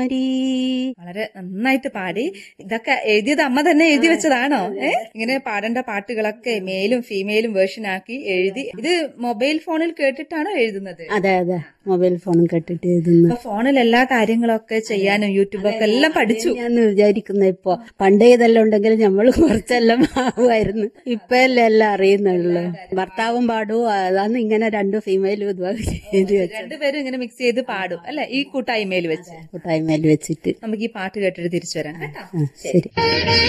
വളരെ നന്നായിട്ട് പാടി ഇതൊക്കെ എഴുതിയത് അമ്മ തന്നെ എഴുതി വെച്ചതാണോ ഏ ഇങ്ങനെ പാടേണ്ട പാട്ടുകളൊക്കെ മെയിലും ഫീമെയിലും വേർഷൻ ആക്കി എഴുതി ഇത് മൊബൈൽ ഫോണിൽ കേട്ടിട്ടാണോ എഴുതുന്നത് അതെ അതെ മൊബൈൽ ഫോണും കെട്ടിട്ട് എഴുതുന്നു അപ്പൊ ഫോണിൽ എല്ലാ കാര്യങ്ങളൊക്കെ ചെയ്യാനും യൂട്യൂബൊക്കെ എല്ലാം പഠിച്ചു ഞാൻ വിചാരിക്കുന്ന ഇപ്പൊ പണ്ടേ ഇതെല്ലാം ഉണ്ടെങ്കിൽ നമ്മൾ കുറച്ചെല്ലാം ആവുമായിരുന്നു ഇപ്പല്ലേ എല്ലാം അറിയുന്നുള്ളു ഭർത്താവും പാടും അതാണ് ഇങ്ങനെ രണ്ട് ഫീമെയിലും ഇതുപോലെ എഴുതി വെച്ച രണ്ടുപേരും ഇങ്ങനെ മിക്സ് ചെയ്ത് പാടും അല്ലെ ഈ കൂട്ടായ്മയിൽ വെച്ച് കൂട്ടായ്മയിൽ വെച്ചിട്ട് നമുക്ക് ഈ പാട്ട് കേട്ടിട്ട് തിരിച്ചു വരാം കേട്ടോ ആ ശരി